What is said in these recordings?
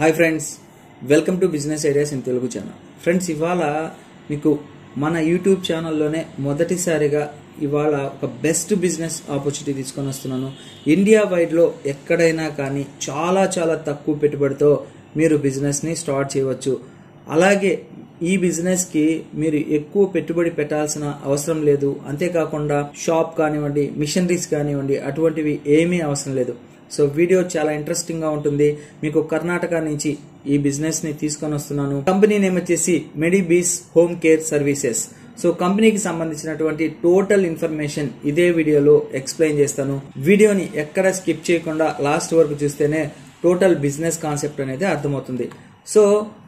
hi friends welcome to business ideas in Telugu channel friends ఇవాళ మీకు మన యూట్యూబ్ ఛానల్లోనే మొదటిసారిగా ఇవాళ ఒక బెస్ట్ బిజినెస్ ఆపర్చునిటీ తీసుకొని వస్తున్నాను ఇండియా వైడ్లో ఎక్కడైనా కానీ చాలా చాలా తక్కువ పెట్టుబడితో మీరు బిజినెస్ని స్టార్ట్ చేయవచ్చు అలాగే ఈ బిజినెస్ కి మీరు ఎక్కువ పెట్టుబడి పెట్టాల్సిన అవసరం లేదు అంతేకాకుండా షాప్ కానివ్వండి మిషనరీస్ కానివ్వండి అటువంటివి ఏమీ అవసరం లేదు సో వీడియో చాలా ఇంట్రెస్టింగ్ గా ఉంటుంది మీకు కర్ణాటక నుంచి ఈ బిజినెస్ ని తీసుకొని వస్తున్నాను కంపెనీ నేమ్ వచ్చేసి Medibees home care services so కంపెనీకి సంబంధించినటువంటి టోటల్ ఇన్ఫర్మేషన్ ఇదే వీడియోలో ఎక్స్ప్లెయిన్ చేస్తాను వీడియోని ఎక్కడ స్కిప్ చేయకుండా లాస్ట్ వరకు చూస్తేనే టోటల్ బిజినెస్ కాన్సెప్ట్ అనేది అర్థమవుతుంది సో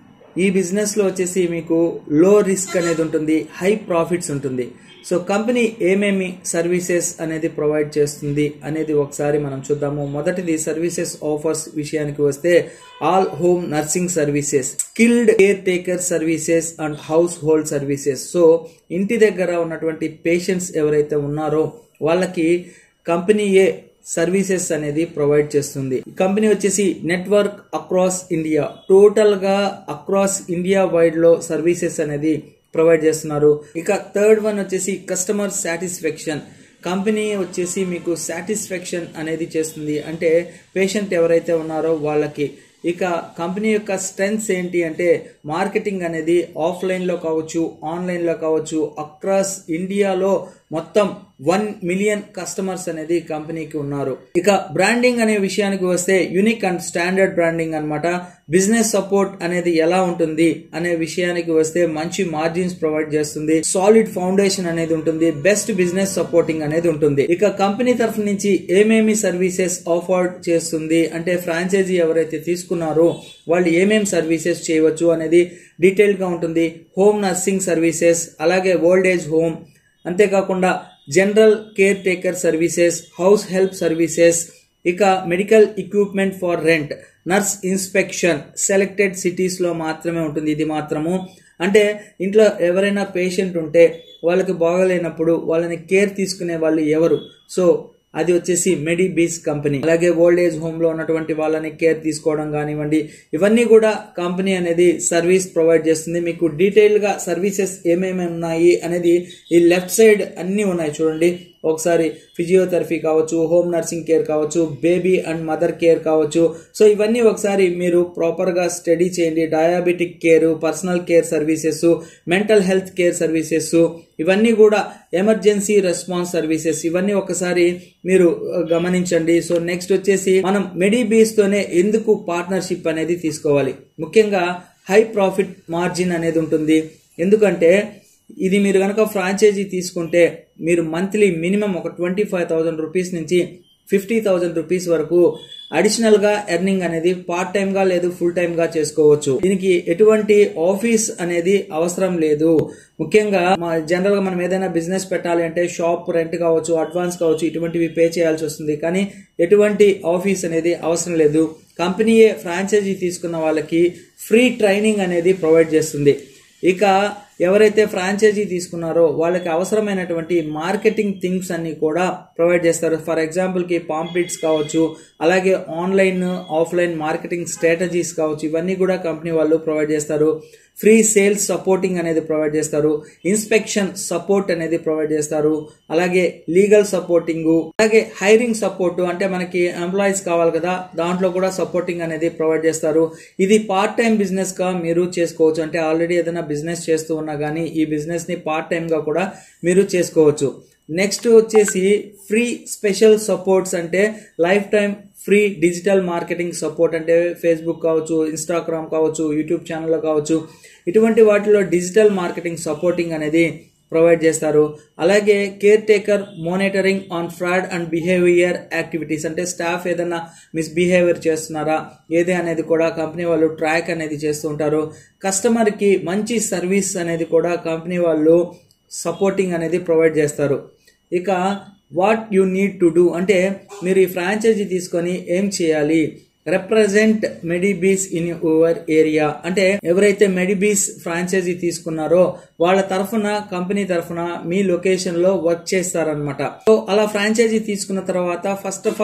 ఈ బిజినెస్ లో వచ్చేసి మీకు లో రిస్క్ అనేది ఉంటుంది హై ప్రాఫిట్స్ ఉంటుంది సో కంపెనీ ఏమేమి సర్వీసెస్ అనేది ప్రొవైడ్ చేస్తుంది అనేది ఒకసారి మనం చూద్దాము మొదటిది సర్వీసెస్ ఆఫర్స్ విషయానికి వస్తే all home nursing services skilled caretaker services and household services so ఇంటి దగ్గర ఉన్నటువంటి పేషెంట్స్ ఎవరైతే ఉన్నారో వాళ్ళకి కంపెనీయే సర్వీసెస్ అనేది ప్రొవైడ్ చేస్తుంది ఈ కంపెనీ వచ్చేసి నెట్వర్క్ అక్రాస్ ఇండియా టోటల్ గా అక్రాస్ ఇండియా వైడ్ లో సర్వీసెస్ అనేది ప్రొవైడ్ చేస్తున్నారు ఇక థర్డ్ వన్ వచ్చేసి కస్టమర్ సాటిస్ఫాక్షన్ కంపెనీ వచ్చేసి మీకు సాటిస్ఫాక్షన్ అనేది చేస్తుంది అంటే పేషెంట్ ఎవరైతే ఉన్నారో వాళ్ళకి ఇక కంపెనీ యొక్క స్ట్రెంగ్స్ ఏంటి అంటే మార్కెటింగ్ అనేది ఆఫ్లైన్లో కావచ్చు ఆన్లైన్లో కావచ్చు అక్రాస్ ఇండియాలో మొత్తం వన్ మిలియన్ కస్టమర్స్ అనేది కంపెనీకి ఉన్నారు ఇక బ్రాండింగ్ అనే విషయానికి వస్తే యూనిక్ అండ్ స్టాండర్డ్ బ్రాండింగ్ అనమాట బిజినెస్ సపోర్ట్ అనేది ఎలా ఉంటుంది అనే విషయానికి వస్తే మంచి మార్జిన్స్ ప్రొవైడ్ చేస్తుంది సాలిడ్ ఫౌండేషన్ అనేది ఉంటుంది బెస్ట్ బిజినెస్ సపోర్టింగ్ అనేది ఉంటుంది ఇక కంపెనీ తరఫు నుంచి ఏమేమి సర్వీసెస్ ఆఫర్ చేస్తుంది అంటే ఫ్రాంచైజీ ఎవరైతే తీసుకున్నారో వాళ్ళు ఏమేమి సర్వీసెస్ చేయవచ్చు అనేది డీటెయిల్ గా ఉంటుంది హోమ్ నర్సింగ్ సర్వీసెస్ అలాగే ఓల్డ్ ఏజ్ హోమ్ అంతేకాకుండా general caretaker services house help services ఇక medical equipment for rent nurse inspection selected cities లో మాత్రమే ఉంటుంది ఇది మాత్రము అంటే ఇంట్లో ఎవరైనా పేషెంట్ ఉంటే వాళ్ళకి బాగలేనప్పుడు వాళ్ళని కేర్ తీసుకునే వాళ్ళు ఎవరు సో అది వచ్చేసి మెడిబీస్ కంపెనీ అలాగే ఓల్డ్ ఏజ్ హోమ్ లో ఉన్నటువంటి వాళ్ళని కేర్ తీసుకోవడం కానివ్వండి ఇవన్నీ కూడా కంపెనీ అనేది సర్వీస్ ప్రొవైడ్ చేస్తుంది మీకు డీటెయిల్ గా సర్వీసెస్ ఏమేమి ఉన్నాయి అనేది ఈ లెఫ్ట్ సైడ్ అన్ని ఉన్నాయి చూడండి ఒకసారి ఫిజియోథెరపీ కావచ్చు హోమ్ నర్సింగ్ కేర్ కావచ్చు బేబీ అండ్ మదర్ కేర్ కావచ్చు సో ఇవన్నీ ఒకసారి మీరు ప్రాపర్గా స్టడీ చేయండి diabetic care personal care services mental health care services ఇవన్నీ కూడా ఎమర్జెన్సీ రెస్పాన్స్ సర్వీసెస్ ఇవన్నీ ఒకసారి మీరు గమనించండి సో నెక్స్ట్ వచ్చేసి మనం మెడిబీస్ తోనే ఎందుకు పార్ట్నర్షిప్ అనేది తీసుకోవాలి ముఖ్యంగా హై ప్రాఫిట్ మార్జిన్ అనేది ఉంటుంది ఎందుకంటే ఇది మీరు కనుక ఫ్రాంచైజీ తీసుకుంటే మీరు మంత్లీ మినిమం ఒక ట్వంటీ ఫైవ్ థౌసండ్ రూపీస్ నుంచి ఫిఫ్టీ థౌసండ్ రూపీస్ వరకు అడిషనల్ గా ఎర్నింగ్ అనేది పార్ట్ టైం గా లేదు ఫుల్ టైం గా చేసుకోవచ్చు దీనికి ఎటువంటి ఆఫీస్ అనేది అవసరం లేదు ముఖ్యంగా జనరల్ గా మనం ఏదైనా బిజినెస్ పెట్టాలి అంటే షాప్ రెంట్ కావచ్చు అడ్వాన్స్ కావచ్చు ఇటువంటివి పే చేయాల్సి వస్తుంది కానీ ఎటువంటి ఆఫీస్ అనేది అవసరం లేదు కంపెనీయే ఫ్రాంచైజీ తీసుకున్న వాళ్ళకి ఫ్రీ ట్రైనింగ్ అనేది ప్రొవైడ్ చేస్తుంది ఇక ఎవరైతే ఫ్రాంచైజీ తీసుకున్నారో వాళ్ళకి అవసరమైనటువంటి మార్కెటింగ్ థింగ్స్ అన్ని కూడా ప్రొవైడ్ చేస్తారు ఫర్ ఎగ్జాంపుల్కి పాంప్లెట్స్ కావచ్చు అలాగే ఆన్లైన్ ఆఫ్లైన్ మార్కెటింగ్ స్ట్రాటజీస్ కావచ్చు ఇవన్నీ కూడా కంపెనీ వాళ్ళు ప్రొవైడ్ చేస్తారు ఫ్రీ సేల్స్ సపోర్టింగ్ అనేది ప్రొవైడ్ చేస్తారు ఇన్స్పెక్షన్ సపోర్ట్ అనేది ప్రొవైడ్ చేస్తారు అలాగే లీగల్ సపోర్టింగ్ అలాగే హైరింగ్ సపోర్ట్ అంటే మనకి ఎంప్లాయీస్ కావాలి కదా దాంట్లో కూడా సపోర్టింగ్ అనేది ప్రొవైడ్ చేస్తారు ఇది పార్ట్ టైం బిజినెస్ గా మీరు చేసుకోవచ్చు అంటే ఆల్రెడీ ఏదైనా బిజినెస్ చేస్తూ ఉన్నా కానీ ఈ బిజినెస్ ని పార్ట్ టైం గా కూడా మీరు చేసుకోవచ్చు నెక్స్ట్ వచ్చేసి ఫ్రీ స్పెషల్ సపోర్ట్స్ అంటే lifetime free digital marketing support అంటే ఫేస్బుక్ కావచ్చు ఇన్స్టాగ్రామ్ కావచ్చు యూట్యూబ్ ఛానల్లో కావచ్చు ఇటువంటి వాటిలో డిజిటల్ మార్కెటింగ్ సపోర్టింగ్ అనేది ప్రొవైడ్ చేస్తారు అలాగే caretaker monitoring on fraud and behaviour activities అంటే స్టాఫ్ ఏదైనా మిస్బిహేవియర్ చేస్తున్నారా ఏదే అనేది కూడా కంపెనీ వాళ్ళు ట్రాక్ అనేది చేస్తూ ఉంటారు కస్టమర్కి మంచి సర్వీస్ అనేది కూడా కంపెనీ వాళ్ళు సపోర్టింగ్ అనేది ప్రొవైడ్ చేస్తారు ఇక what you need to do అంటే మీరు ఈ ఫ్రాంచైజీ తీసుకొని ఏం చేయాలి represent Medibees in your area అంటే ఎవరైతే మెడిబీస్ ఫ్రాంచైజీ తీసుకున్నారో వాళ్ళ తరఫున కంపెనీ తరఫున మీ లొకేషన్ లో వర్క్ చేస్తారనమాట సో అలా ఫ్రాంచైజీ తీసుకున్న తర్వాత ఫస్ట్ ఆఫ్ ఆల్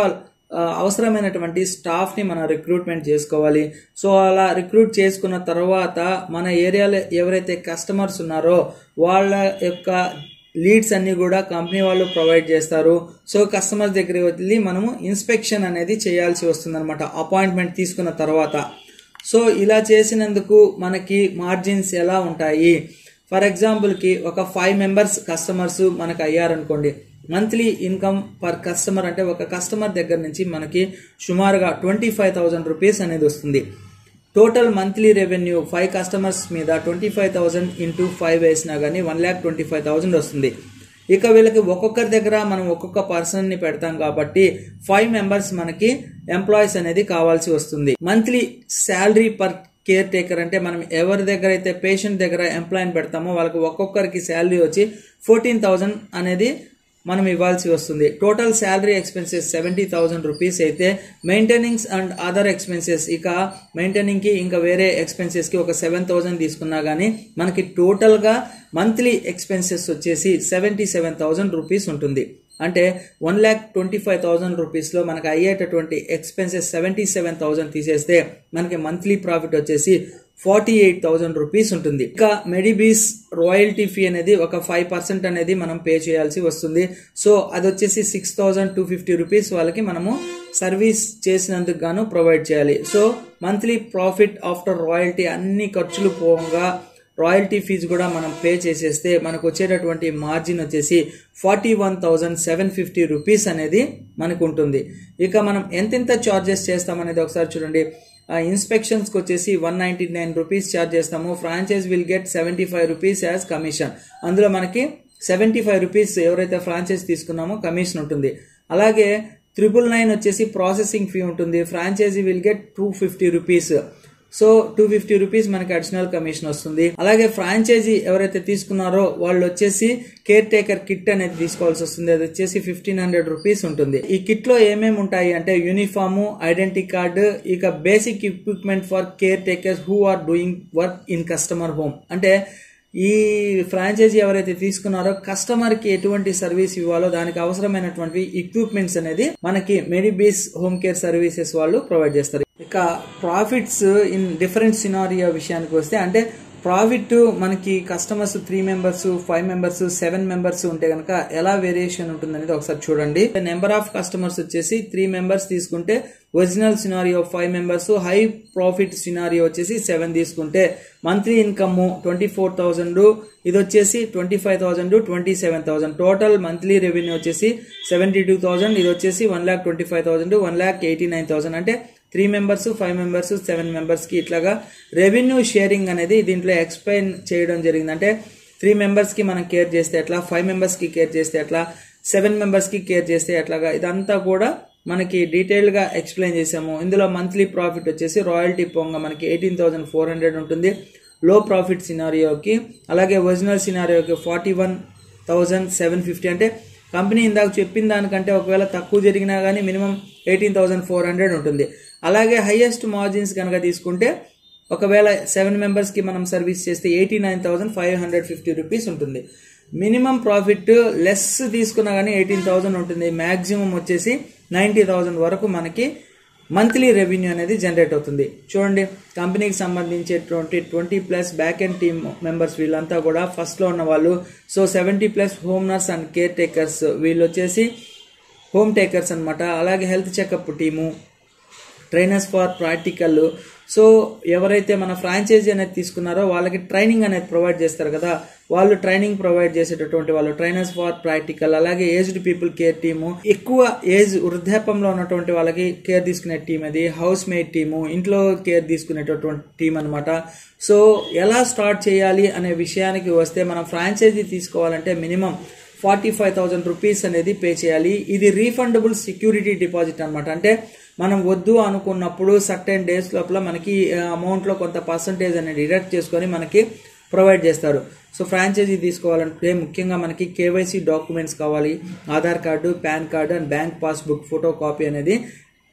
ఆ, అవసరమైనటువంటి స్టాఫ్ని మనం రిక్రూట్మెంట్ చేసుకోవాలి సో అలా రిక్రూట్ చేసుకున్న తర్వాత మన ఏరియాలో ఎవరైతే కస్టమర్స్ ఉన్నారో వాళ్ళ యొక్క లీడ్స్ అన్ని కూడా కంపెనీ వాళ్ళు ప్రొవైడ్ చేస్తారు సో కస్టమర్స్ దగ్గరికి వెళ్ళి మనము ఇన్స్పెక్షన్ అనేది చేయాల్సి వస్తుందన్నమాట అపాయింట్మెంట్ తీసుకున్న తర్వాత సో ఇలా చేసినందుకు మనకి మార్జిన్స్ ఎలా ఉంటాయి ఫర్ ఎగ్జాంపుల్కి ఒక ఫైవ్ మెంబర్స్ కస్టమర్స్ మనకు అయ్యారనుకోండి మంత్లీ ఇన్కమ్ పర్ కస్టమర్ అంటే ఒక కస్టమర్ దగ్గర నుంచి మనకి సుమారుగా ట్వంటీ ఫైవ్ థౌజండ్ రూపీస్ అనేది వస్తుంది total monthly revenue five customers మీద twenty five thousand into five వేసినా కానీ one lakh twenty five thousand వస్తుంది ఇక వీళ్ళకి ఒక్కొక్కరి దగ్గర మనం ఒక్కొక్క పర్సన్ని పెడతాం కాబట్టి ఫైవ్ మెంబర్స్ మనకి ఎంప్లాయీస్ అనేది కావాల్సి వస్తుంది monthly salary per caretaker అంటే మనం ఎవరి దగ్గర అయితే పేషెంట్ దగ్గర ఎంప్లాయీని పెడతామో వాళ్ళకి ఒక్కొక్కరికి శాలరీ వచ్చి ఫోర్టీన్ థౌజండ్ అనేది మనం ఇవ్వాల్సి వస్తుంది total salary expenses seventy thousand rupees అయితే మెయింటెనింగ్స్ అండ్ అదర్ ఎక్స్పెన్సెస్ ఇక మెయింటెనింగ్కి ఇంకా వేరే ఎక్స్పెన్సెస్కి ఒక సెవెన్ థౌసండ్ తీసుకున్నా కానీ మనకి టోటల్గా మంత్లీ ఎక్స్పెన్సెస్ వచ్చేసి సెవెంటీ సెవెన్ థౌసండ్ రూపీస్ ఉంటుంది అంటే one lakh twenty five thousand రూపీస్లో మనకు అయ్యేటటువంటి ఎక్స్పెన్సెస్ సెవెంటీ సెవెన్ థౌసండ్ తీసేస్తే మనకి మంత్లీ ప్రాఫిట్ వచ్చేసి ఫార్టీ ఎయిట్ థౌసండ్ రూపీస్ ఉంటుంది ఇక మెడిబీస్ రాయల్టీ ఫీ అనేది ఒక ఫైవ్ పర్సెంట్ అనేది మనం పే చేయాల్సి వస్తుంది సో అది వచ్చేసి six thousand two fifty rupees వాళ్ళకి మనము సర్వీస్ చేసినందుకు గాను ప్రొవైడ్ చేయాలి so monthly profit after royalty అన్ని ఖర్చులు పోగా రాయల్టీ ఫీజు కూడా మనం పే చేసేస్తే మనకు వచ్చేటటువంటి మార్జిన్ వచ్చేసి forty one thousand seven fifty rupees అనేది మనకు ఉంటుంది ఇక మనం ఎంతెంత చార్జెస్ చేస్తామనేది ఒకసారి చూడండి ఇన్స్పెక్షన్స్కి వచ్చేసి one ninety nine rupees charge చేస్తాము franchise will get seventy five rupees as commission అందులో మనకి సెవెంటీ ఫైవ్ రూపీస్ ఎవరైతే ఫ్రాంచైజ్ తీసుకున్నామో కమిషన్ ఉంటుంది అలాగే త్రిపుల్ నైన్ వచ్చేసి ప్రాసెసింగ్ ఫీ ఉంటుంది franchisee will get two fifty rupees so two fifty rupees మనకి అడిషనల్ కమిషన్ వస్తుంది అలాగే ఫ్రాంచైజీ ఎవరైతే తీసుకున్నారో వాళ్ళు వచ్చేసి కేర్ టేకర్ కిట్ అనేది తీసుకోవాల్సి వస్తుంది అది వచ్చేసి ఫిఫ్టీన్ హండ్రెడ్ రూపీస్ ఉంటుంది ఈ కిట్ లో ఏమేమి ఉంటాయి అంటే యూనిఫామ్ ఐడెంటిటీ కార్డు ఇక basic equipment for caretakers who are doing work in customer home అంటే ఈ ఫ్రాంచైజీ ఎవరైతే తీసుకున్నారో కస్టమర్ కి ఎటువంటి సర్వీస్ ఇవ్వాలో దానికి అవసరమైనటువంటి ఎక్విప్మెంట్స్ అనేది మనకి మెడిబేస్ హోమ్ కేర్ సర్వీసెస్ వాళ్ళు ప్రొవైడ్ చేస్తారు ఇక ప్రాఫిట్స్ ఇన్ డిఫరెంట్ సినారియో విషయానికి వస్తే అంటే ప్రాఫిట్ మనకి customers three members five members seven members ఉంటే కనుక ఎలా వేరియేషన్ ఉంటుంది అనేది ఒకసారి చూడండి నెంబర్ ఆఫ్ కస్టమర్స్ వచ్చేసి త్రీ మెంబర్స్ తీసుకుంటే original scenario five members high profit scenario వచ్చేసి సెవెన్ తీసుకుంటే monthly income twenty four thousand ఇది వచ్చేసి twenty five thousand twenty seven thousand total monthly revenue వచ్చేసి సెవెంటీ టూ థౌసండ్ ఇది వచ్చేసి one lakh twenty five thousand one lakh eighty nine thousand అంటే three members five members seven మెంబర్స్కి ఇట్లాగా revenue sharing అనేది దీంట్లో ఎక్స్ప్లెయిన్ చేయడం జరిగింది అంటే త్రీ మెంబర్స్కి మనం కేర్ చేస్తే ఎట్లా ఫైవ్ మెంబర్స్కి కేర్ చేస్తే ఎట్లా సెవెన్ మెంబర్స్కి కేర్ చేస్తే ఎట్లాగా ఇదంతా కూడా మనకి డీటెయిల్గా ఎక్స్ప్లెయిన్ చేసాము ఇందులో మంత్లీ ప్రాఫిట్ వచ్చేసి రాయల్టీ పొంగ మనకి ఎయిటీన్ థౌసండ్ ఫోర్ హండ్రెడ్ ఉంటుంది లో ప్రాఫిట్ సినారియోకి అలాగే ఒరిజినల్ సినారియోకి forty one thousand seven fifty అంటే కంపెనీ ఇందాక చెప్పిన దానికంటే ఒకవేళ తక్కువ జరిగినా కానీ minimum eighteen thousand four hundred ఉంటుంది అలాగే హైయెస్ట్ మార్జిన్స్ కనుక తీసుకుంటే ఒకవేళ సెవెన్ మెంబర్స్కి మనం సర్వీస్ చేస్తే eighty nine thousand five hundred fifty rupees ఉంటుంది మినిమం ప్రాఫిట్ లెస్ తీసుకున్నా కానీ ఎయిటీన్ థౌసండ్ ఉంటుంది మ్యాక్సిమం వచ్చేసి నైంటీ థౌసండ్ వరకు మనకి మంత్లీ రెవెన్యూ అనేది జనరేట్ అవుతుంది చూడండి కంపెనీకి సంబంధించేటువంటి twenty plus back end team members వీళ్ళంతా కూడా ఫస్ట్లో ఉన్న వాళ్ళు so seventy plus home nurse and caretakers వీళ్ళు వచ్చేసి హోమ్ టేకర్స్ అనమాట అలాగే health checkup team trainers for practical so ఎవరైతే మన ఫ్రాంచైజీ అనేది తీసుకున్నారో వాళ్ళకి ట్రైనింగ్ అనేది ప్రొవైడ్ చేస్తారు కదా వాళ్ళు ట్రైనింగ్ ప్రొవైడ్ చేసేటటువంటి వాళ్ళు ట్రైనర్స్ ఫర్ ప్రాక్టికల్ అలాగే ఏజ్డ్ పీపుల్ కేర్ టీము ఎక్కువ ఏజ్ వృద్ధాపంలో ఉన్నటువంటి వాళ్ళకి కేర్ తీసుకునే టీం అది హౌస్ మేడ్ టీము ఇంట్లో కేర్ తీసుకునేటటువంటి టీం అనమాట సో ఎలా స్టార్ట్ చేయాలి అనే విషయానికి వస్తే మనం ఫ్రాంచైజీ తీసుకోవాలంటే minimum forty five thousand rupees అనేది పే చేయాలి ఇది రీఫండబుల్ సెక్యూరిటీ డిపాజిట్ అనమాట అంటే మనం వద్దు అనుకున్నప్పుడు సర్టెన్ డేస్ లోపల మనకి అమౌంట్లో కొంత పర్సంటేజ్ అనేది డిడక్ట్ చేసుకొని మనకి ప్రొవైడ్ చేస్తారు సో ఫ్రాంచైజీ తీసుకోవాలంటే ముఖ్యంగా మనకి కేవైసీ డాక్యుమెంట్స్ కావాలి Aadhaar card PAN card and bank passbook photocopy అనేది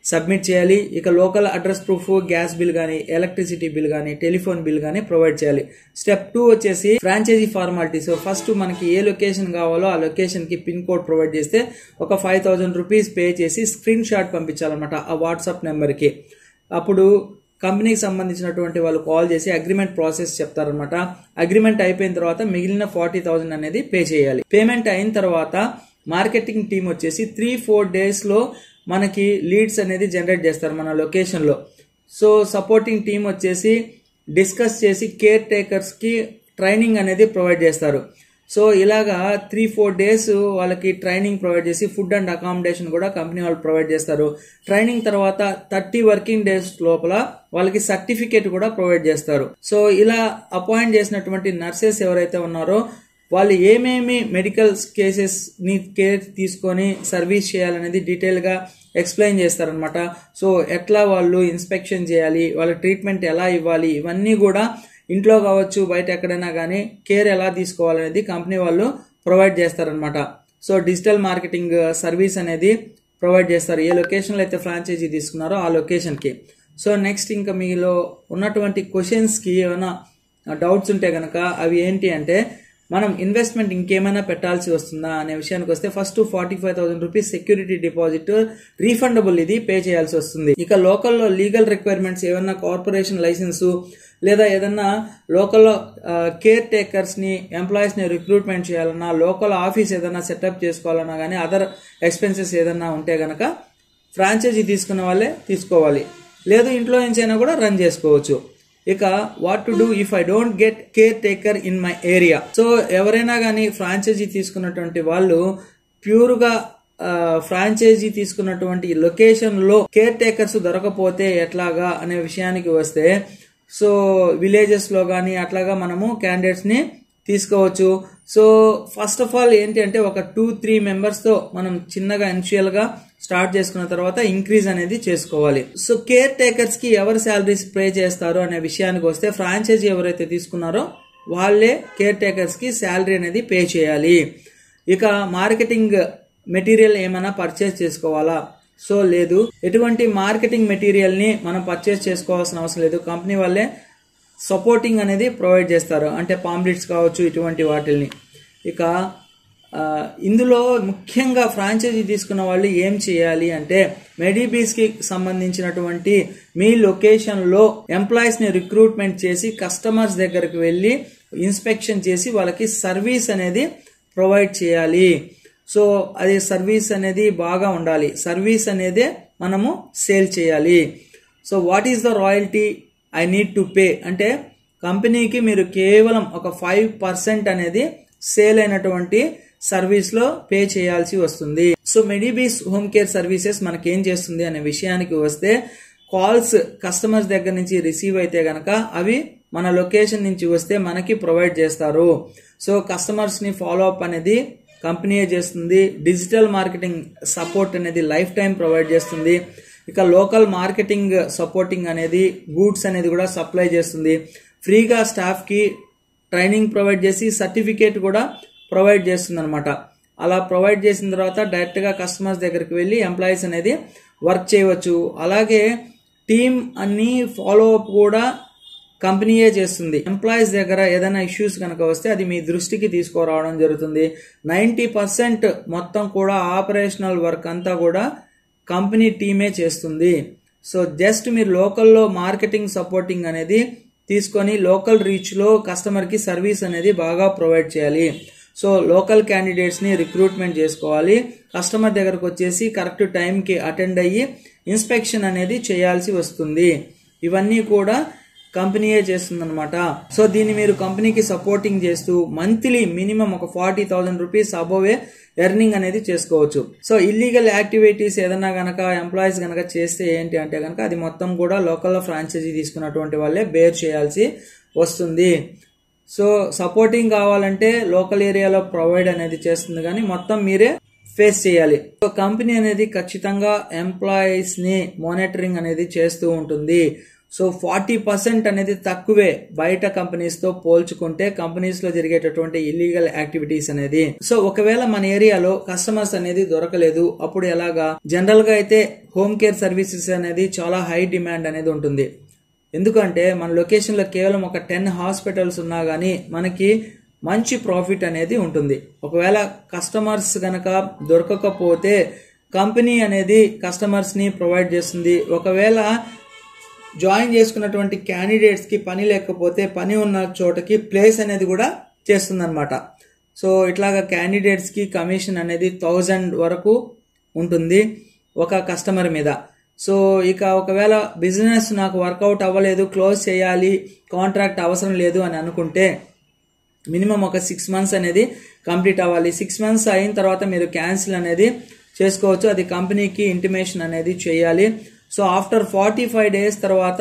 సబ్మిట్ చేయాలి ఇక local address proof gas bill కానీ ఎలక్ట్రిసిటీ బిల్ కానీ టెలిఫోన్ బిల్ కానీ ప్రొవైడ్ చేయాలి స్టెప్ టూ వచ్చేసి ఫ్రాంచైజీ ఫార్మాలిటీస్ ఫస్ట్ మనకి ఏ లొకేషన్ కావాలో ఆ లొకేషన్ కి పిన్ కోడ్ ప్రొవైడ్ చేస్తే ఒక ఫైవ్ థౌసండ్ రూపీస్ పే చేసి స్క్రీన్ షాట్ పంపించాలన్నమాట ఆ వాట్సాప్ నెంబర్కి అప్పుడు కంపెనీకి సంబంధించినటువంటి వాళ్ళు కాల్ చేసి అగ్రిమెంట్ ప్రాసెస్ చెప్తారనమాట అగ్రిమెంట్ అయిపోయిన తర్వాత మిగిలిన ఫార్టీ థౌసండ్ అనేది పే చేయాలి పేమెంట్ అయిన తర్వాత మార్కెటింగ్ టీం వచ్చేసి త్రీ ఫోర్ డేస్లో మనకి లీడ్స్ అనేది జనరేట్ చేస్తారు మన లొకేషన్లో సో సపోర్టింగ్ టీం వచ్చేసి డిస్కస్ చేసి కేర్ టేకర్స్కి ట్రైనింగ్ అనేది ప్రొవైడ్ చేస్తారు సో ఇలాగా త్రీ ఫోర్ డేస్ వాళ్ళకి ట్రైనింగ్ ప్రొవైడ్ చేసి ఫుడ్ అండ్ అకామిడేషన్ కూడా కంపెనీ వాళ్ళు ప్రొవైడ్ చేస్తారు ట్రైనింగ్ తర్వాత థర్టీ వర్కింగ్ డేస్ లోపల వాళ్ళకి సర్టిఫికేట్ కూడా ప్రొవైడ్ చేస్తారు సో ఇలా అపాయింట్ చేసినటువంటి నర్సెస్ ఎవరైతే ఉన్నారో వాళ్ళు ఏమేమి మెడికల్ కేసెస్ ని కేర్ తీసుకొని సర్వీస్ చేయాలనేది డీటెయిల్ గా ఎక్స్ప్లెయిన్ చేస్తారనమాట సో ఎట్లా వాళ్ళు ఇన్స్పెక్షన్ చేయాలి వాళ్ళ ట్రీట్మెంట్ ఎలా ఇవ్వాలి ఇవన్నీ కూడా ఇంట్లో కావచ్చు బయట ఎక్కడైనా కానీ కేర్ ఎలా తీసుకోవాలనేది కంపెనీ వాళ్ళు ప్రొవైడ్ చేస్తారనమాట సో డిజిటల్ మార్కెటింగ్ సర్వీస్ అనేది ప్రొవైడ్ చేస్తారు ఏ లొకేషన్లో అయితే ఫ్రాంచైజీ తీసుకున్నారో ఆ లొకేషన్కి సో నెక్స్ట్ ఇంకా మీలో ఉన్నటువంటి క్వశ్చన్స్కి ఏమైనా డౌట్స్ ఉంటే కనుక అవి ఏంటి అంటే మనం ఇన్వెస్ట్మెంట్ ఇంకేమైనా పెట్టాల్సి వస్తుందా అనే విషయానికి వస్తే first forty five thousand rupees security deposit refundable ఇది పే చేయాల్సి వస్తుంది ఇక లోకల్లో లీగల్ రిక్వైర్మెంట్స్ ఏమన్నా కార్పొరేషన్ లైసెన్సు లేదా ఏదన్నా లోకల్ కేర్ టేకర్స్ ని ఎంప్లాయీస్ ని రిక్రూట్మెంట్ చేయాలన్నా లోకల్ ఆఫీస్ ఏదన్నా సెటప్ చేసుకోవాలన్నా కానీ అదర్ ఎక్స్పెన్సెస్ ఏదన్నా ఉంటే గనక ఫ్రాంచైజీ తీసుకున్న వాళ్ళే తీసుకోవాలి లేదు ఇంట్లో నుంచి అయినా కూడా రన్ చేసుకోవచ్చు ఇక what to do if I don't get caretaker in my area so ఎవరైనా కానీ ఫ్రాంచైజీ తీసుకున్నటువంటి వాళ్ళు ప్యూర్గా ఫ్రాంచైజీ తీసుకున్నటువంటి లొకేషన్ లో కేర్ టేకర్స్ దొరకపోతే ఎట్లాగా అనే విషయానికి వస్తే సో విలేజెస్ లో కానీ అట్లాగా మనము క్యాండిడేట్స్ ని తీసుకోవచ్చు సో ఫస్ట్ ఆఫ్ ఆల్ ఏంటి అంటే ఒక టూ త్రీ మెంబర్స్ తో మనం చిన్నగా ఇనిషియల్ గా స్టార్ట్ చేసుకున్న తర్వాత ఇంక్రీజ్ అనేది చేసుకోవాలి సో కేర్ టేకర్స్ కి ఎవరు శాలరీస్ పే చేస్తారు అనే విషయానికి వస్తే ఫ్రాంచైజీ ఎవరైతే తీసుకున్నారో వాళ్ళే కేర్ టేకర్స్ కి శాలరీ అనేది పే చేయాలి ఇక మార్కెటింగ్ మెటీరియల్ ఏమైనా పర్చేస్ చేసుకోవాలా సో లేదు ఎటువంటి మార్కెటింగ్ మెటీరియల్ ని మనం పర్చేస్ చేసుకోవాల్సిన అవసరం లేదు కంపెనీ వాళ్ళే సపోర్టింగ్ అనేది ప్రొవైడ్ చేస్తారు అంటే పాంప్లెట్స్ కావచ్చు ఇటువంటి వాటిల్ని ఇక ఆ, ఇందులో ముఖ్యంగా ఫ్రాంచైజీ తీసుకున్న వాళ్ళు ఏం చేయాలి అంటే మెడిబీస్ కి సంబంధించినటువంటి మీ లొకేషన్ లో ఎంప్లాయీస్ ని రిక్రూట్మెంట్ చేసి కస్టమర్స్ దగ్గరికి వెళ్ళి ఇన్స్పెక్షన్ చేసి వాళ్ళకి సర్వీస్ అనేది ప్రొవైడ్ చేయాలి సో అది సర్వీస్ అనేది బాగా ఉండాలి సర్వీస్ అనేదే మనము సేల్ చేయాలి so what is the royalty I need to pay అంటే కంపెనీకి మీరు కేవలం ఒక ఫైవ్ పర్సెంట్ అనేది సేల్ అయినటువంటి సర్వీస్ లో పే చేయాల్సి వస్తుంది so Medibees home care services మనకేం చేస్తుంది అనే విషయానికి వస్తే కాల్స్ కస్టమర్స్ దగ్గర నుంచి రిసీవ్ అయితే గనక అవి మన లొకేషన్ నుంచి వస్తే మనకి ప్రొవైడ్ చేస్తారు సో కస్టమర్స్ ని ఫాలో అప్ అనేది కంపెనీయే చేస్తుంది డిజిటల్ మార్కెటింగ్ సపోర్ట్ అనేది లైఫ్ టైం ప్రొవైడ్ చేస్తుంది ఇక లోకల్ మార్కెటింగ్ సపోర్టింగ్ అనేది గూడ్స్ అనేది కూడా సప్లై చేస్తుంది ఫ్రీగా స్టాఫ్ కి ట్రైనింగ్ ప్రొవైడ్ చేసి సర్టిఫికేట్ కూడా ప్రొవైడ్ చేస్తుంది అనమాట అలా ప్రొవైడ్ చేసిన తర్వాత డైరెక్ట్ గా కస్టమర్స్ దగ్గరికి వెళ్ళి ఎంప్లాయీస్ అనేది వర్క్ చేయవచ్చు అలాగే టీమ్ అన్ని ఫాలో అప్ కూడా కంపెనీయే చేస్తుంది ఎంప్లాయీస్ దగ్గర ఏదైనా ఇష్యూస్ కనుక వస్తే అది మీ దృష్టికి తీసుకురావడం జరుగుతుంది నైంటీ పర్సెంట్ మొత్తం కూడా ఆపరేషనల్ వర్క్ అంతా కూడా కంపెనీ టీమే చేస్తుంది సో జస్ట్ మీరు లోకల్లో మార్కెటింగ్ సపోర్టింగ్ అనేది తీసుకొని లోకల్ రీచ్లో కస్టమర్కి సర్వీస్ అనేది బాగా ప్రొవైడ్ చేయాలి సో లోకల్ క్యాండిడేట్స్ని రిక్రూట్మెంట్ చేసుకోవాలి కస్టమర్ దగ్గరకు వచ్చేసి కరెక్ట్ టైంకి అటెండ్ అయ్యి ఇన్స్పెక్షన్ అనేది చేయాల్సి వస్తుంది ఇవన్నీ కూడా కంపెనీయే చేస్తుందన్నమాట సో దీన్ని మీరు కంపెనీకి సపోర్టింగ్ చేస్తూ మంత్లీ మినిమం ఒక forty thousand rupees above earning అనేది చేసుకోవచ్చు సో ఇల్లీగల్ యాక్టివిటీస్ ఏదైనా గనక ఎంప్లాయీస్ గనక చేస్తే ఏంటి అంటే గనక అది మొత్తం కూడా లోకల్లో ఫ్రాంచైజీ తీసుకున్నటువంటి వాళ్ళే బేర్ చేయాల్సి వస్తుంది సో సపోర్టింగ్ కావాలంటే లోకల్ ఏరియాలో ప్రొవైడ్ అనేది చేస్తుంది కానీ మొత్తం మీరే ఫేస్ చేయాలి సో కంపెనీ అనేది ఖచ్చితంగా ఎంప్లాయీస్ ని మానిటరింగ్ అనేది చేస్తూ ఉంటుంది సో ఫార్టీ పర్సెంట్ అనేది తక్కువే బయట కంపెనీస్ తో పోల్చుకుంటే కంపెనీస్ లో జరిగేటటువంటి ఇల్లీగల్ యాక్టివిటీస్ అనేది సో ఒకవేళ మన ఏరియాలో కస్టమర్స్ అనేది దొరకలేదు అప్పుడు ఎలాగా జనరల్ గా అయితే హోమ్ కేర్ సర్వీసెస్ అనేది చాలా హై డిమాండ్ అనేది ఉంటుంది ఎందుకంటే మన లొకేషన్లో కేవలం ఒక టెన్ హాస్పిటల్స్ ఉన్నా కానీ మనకి మంచి ప్రాఫిట్ అనేది ఉంటుంది ఒకవేళ కస్టమర్స్ గనక దొరకకపోతే కంపెనీ అనేది కస్టమర్స్ని ప్రొవైడ్ చేస్తుంది ఒకవేళ జాయిన్ చేసుకున్నటువంటి క్యాండిడేట్స్కి పని లేకపోతే పని ఉన్న చోటకి ప్లేస్ అనేది కూడా చేస్తుందన్నమాట సో ఇట్లాగా క్యాండిడేట్స్కి కమిషన్ అనేది థౌజండ్ వరకు ఉంటుంది ఒక కస్టమర్ మీద సో ఇక ఒకవేళ బిజినెస్ నాకు వర్కౌట్ అవ్వలేదు క్లోజ్ చేయాలి కాంట్రాక్ట్ అవసరం లేదు అని అనుకుంటే మినిమం ఒక సిక్స్ మంత్స్ అనేది కంప్లీట్ అవ్వాలి సిక్స్ మంత్స్ అయిన తర్వాత మీరు క్యాన్సిల్ అనేది చేసుకోవచ్చు అది కంపెనీకి ఇంటిమేషన్ అనేది చేయాలి so after forty five days తర్వాత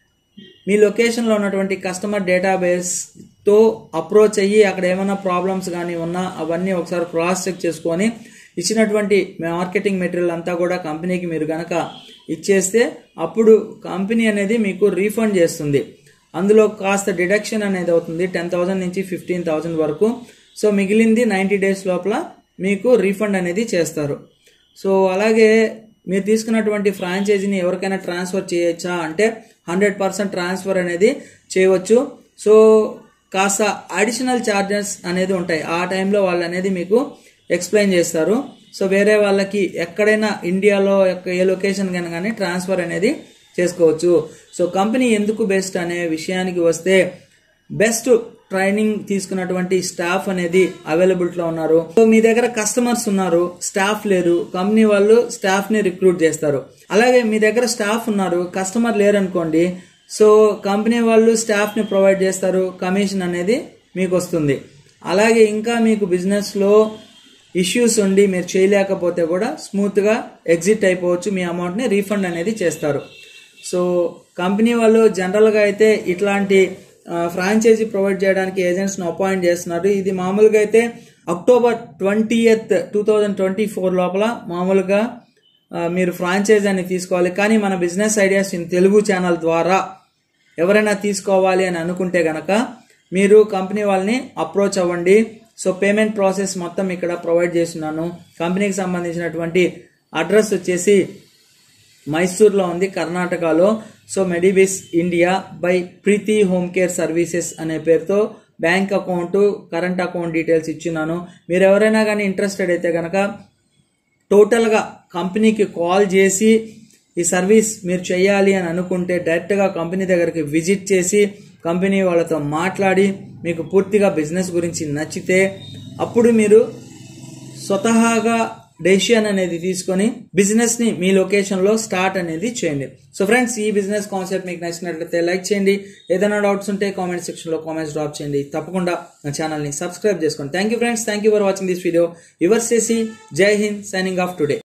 మీ లొకేషన్లో ఉన్నటువంటి కస్టమర్ డేటాబేస్తో అప్రోచ్ అయ్యి అక్కడ ఏమైనా ప్రాబ్లమ్స్ కానీ ఉన్నా అవన్నీ ఒకసారి క్రాస్ చెక్ చేసుకొని ఇచ్చినటువంటి మార్కెటింగ్ మెటీరియల్ అంతా కూడా కంపెనీకి మీరు గనక ఇచ్చేస్తే అప్పుడు కంపెనీ అనేది మీకు రీఫండ్ చేస్తుంది అందులో కాస్త డిడక్షన్ అనేది అవుతుంది టెన్ థౌసండ్ నుంచి ఫిఫ్టీన్ థౌసండ్ వరకు సో మిగిలింది నైంటీ డేస్ లోపల మీకు రీఫండ్ అనేది చేస్తారు సో అలాగే మీరు తీసుకున్నటువంటి ఫ్రాంచైజీని ఎవరికైనా ట్రాన్స్ఫర్ చేయొచ్చా అంటే హండ్రెడ్ పర్సెంట్ ట్రాన్స్ఫర్ అనేది చేయవచ్చు సో కాస్త అడిషనల్ ఛార్జెస్ అనేది ఉంటాయి ఆ టైంలో వాళ్ళు అనేది మీకు ఎక్స్ప్లెయిన్ చేస్తారు సో వేరే వాళ్ళకి ఎక్కడైనా ఇండియాలో ఎక్క- ఏ లొకేషన్ కన్నా కానీ ట్రాన్స్ఫర్ అనేది చేసుకోవచ్చు సో కంపెనీ ఎందుకు బెస్ట్ అనే విషయానికి వస్తే బెస్ట్ ట్రైనింగ్ తీసుకున్నటువంటి స్టాఫ్ అనేది అవైలబిలిటీలో ఉన్నారు సో మీ దగ్గర కస్టమర్స్ ఉన్నారు స్టాఫ్ లేరు కంపెనీ వాళ్ళు స్టాఫ్ ని రిక్రూట్ చేస్తారు అలాగే మీ దగ్గర స్టాఫ్ ఉన్నారు కస్టమర్ లేరు అనుకోండి సో కంపెనీ వాళ్ళు స్టాఫ్ ని ప్రొవైడ్ చేస్తారు కమిషన్ అనేది మీకు వస్తుంది అలాగే ఇంకా మీకు బిజినెస్ లో ఇష్యూస్ ఉండి మీరు చేయలేకపోతే కూడా స్మూత్ గా ఎగ్జిట్ అయిపోవచ్చు మీ అమౌంట్ ని రీఫండ్ అనేది చేస్తారు సో కంపెనీ వాళ్ళు జనరల్గా అయితే ఇట్లాంటి ఫ్రాంచైజీ ప్రొవైడ్ చేయడానికి ఏజెంట్స్ను అపాయింట్ చేస్తున్నారు ఇది మామూలుగా అయితే October twentieth two thousand twenty four లోపల మామూలుగా ఆ, మీరు ఫ్రాంచైజ్ అని తీసుకోవాలి కానీ మన business ideas in Telugu channel ద్వారా ఎవరైనా తీసుకోవాలి అని అనుకుంటే గనక మీరు కంపెనీ వాళ్ళని అప్రోచ్ అవ్వండి సో పేమెంట్ ప్రాసెస్ మొత్తం ఇక్కడ ప్రొవైడ్ చేస్తున్నాను కంపెనీకి సంబంధించినటువంటి అడ్రస్ వచ్చేసి మైసూర్లో ఉంది కర్ణాటకలో so Medibees India by Preeti home care services అనే పేరుతో bank account current account details ఇచ్చినాను మీరు ఎవరైనా కానీ ఇంట్రెస్టెడ్ అయితే కనుక టోటల్గా కంపెనీకి కాల్ చేసి ఈ సర్వీస్ మీరు చేయాలి అని అనుకుంటే డైరెక్ట్గా కంపెనీ దగ్గరికి విజిట్ చేసి కంపెనీ వాళ్ళతో మాట్లాడి మీకు పూర్తిగా బిజినెస్ గురించి నచ్చితే అప్పుడు మీరు స్వతహాగా డెసిషన్ అనేది తీసుకొని బిజినెస్ ని మీ లొకేషన్ లో స్టార్ట్ అనేది చేయండి సో ఫ్రెండ్స్ ఈ బిజినెస్ కాన్సెప్ట్ మీకు నచ్చినట్లయితే లైక్ చేయండి ఏదైనా డౌట్స్ ఉంటే కామెంట్ సెక్షన్ లో కామెంట్స్ డ్రాప్ చేయండి తప్పకుండా నా ఛానల్ ని సబ్స్క్రైబ్ చేసుకోండి thank you friends thank you for watching this video your చేసి Jai Hind signing off today